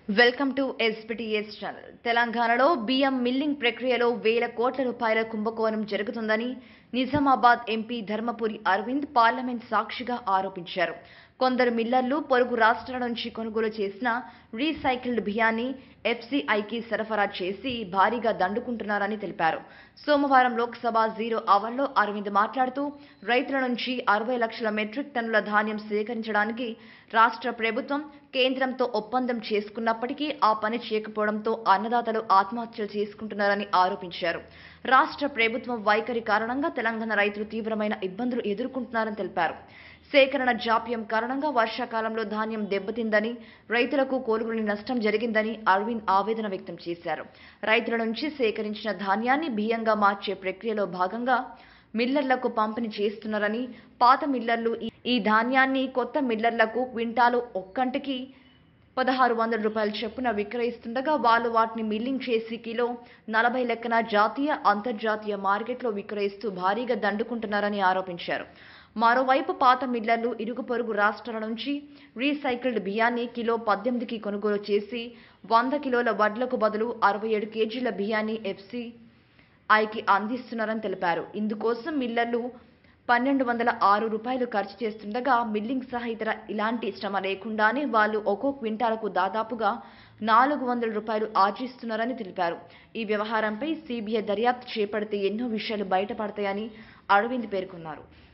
welcome to ఎస్పీటీఎస్ channel తెలంగాణలో బియ్యం milling ప్రక్రియలో వేల కోట్ల రూపాయల కుంభకోణం జరుగుతుందని నిజామాబాద్ ఎంపీ ధర్మపురి అరవింద్ పార్లమెంట్ సాక్షిగా ఆరోపించారు కొందరు మిల్లర్లు పొరుగు రాష్ట్రాల నుంచి కొనుగోలు చేసిన రీసైకిల్డ్ బియ్యాన్ని ఎఫ్సీఐకి సరఫరా చేసి భారీగా దండుకుంటున్నారని తెలిపారు సోమవారం లోక్సభ జీరో అవర్లో అరవింద్ మాట్లాడుతూ రైతుల నుంచి అరవై లక్షల మెట్రిక్ టన్నుల ధాన్యం సేకరించడానికి రాష్ట్ర ప్రభుత్వం కేంద్రంతో ఒప్పందం చేసుకున్నప్పటికీ ఆ పని చేయకపోవడంతో అన్నదాతలు ఆత్మహత్యలు చేసుకుంటున్నారని ఆరోపించారు రాష్ట్ర ప్రభుత్వం వైఖరి కారణంగా తెలంగాణ రైతులు తీవ్రమైన ఇబ్బందులు ఎదుర్కొంటున్నారని తెలిపారు సేకరణ జాప్యం కారణంగా వర్షాకాలంలో ధాన్యం దెబ్బతిందని రైతులకు కోలుగుని నష్టం జరిగిందని అరవింద్ ఆవేదన వ్యక్తం చేశారు రైతుల నుంచి సేకరించిన ధాన్యాన్ని బియ్యంగా మార్చే ప్రక్రియలో భాగంగా మిల్లర్లకు పంపిణీ చేస్తున్నారని పాత మిల్లర్లు ఈ- ఈ ధాన్యాన్ని కొత్త మిల్లర్లకు క్వింటాలు ఒక్కంటికి పదహారు వందల రూపాయల చొప్పున విక్రయిస్తుండగా వాళ్ళు వాటిని మిల్లింగ్ చేసి కిలో నలభై లెక్కన జాతీయ అంతర్జాతీయ మార్కెట్లో విక్రయిస్తూ భారీగా దండుకుంటున్నారని ఆరోపించారు మరోవైపు పాత మిల్లర్లు ఇరుగు పొరుగు రాష్ట్రాల నుంచి రీసైకిల్డ్ బియ్యాన్ని కిలో పద్దెనిమిదికి కొనుగోలు చేసి వంద కిలోల వడ్లకు బదులు అరవై ఏడు కేజీల బియ్యాన్ని ఎఫ్సి ఐకి అందిస్తున్నారని తెలిపారు ఇందుకోసం మిల్లర్లు పన్నెండు వందల ఆరు రూపాయలు ఖర్చు చేస్తుండగా మిల్లింగ్ సహా ఇతర ఇలాంటి శ్రమ లేకుండానే వాళ్ళు ఒక్కో క్వింటాలకు దాదాపుగా నాలుగు వందల రూపాయలు ఆర్జిస్తున్నారని తెలిపారు ఈ వ్యవహారంపై సిబిఐ దర్యాప్తు చేపడితే ఎన్నో విషయాలు బయటపడతాయని అరవింద్ పేర్కొన్నారు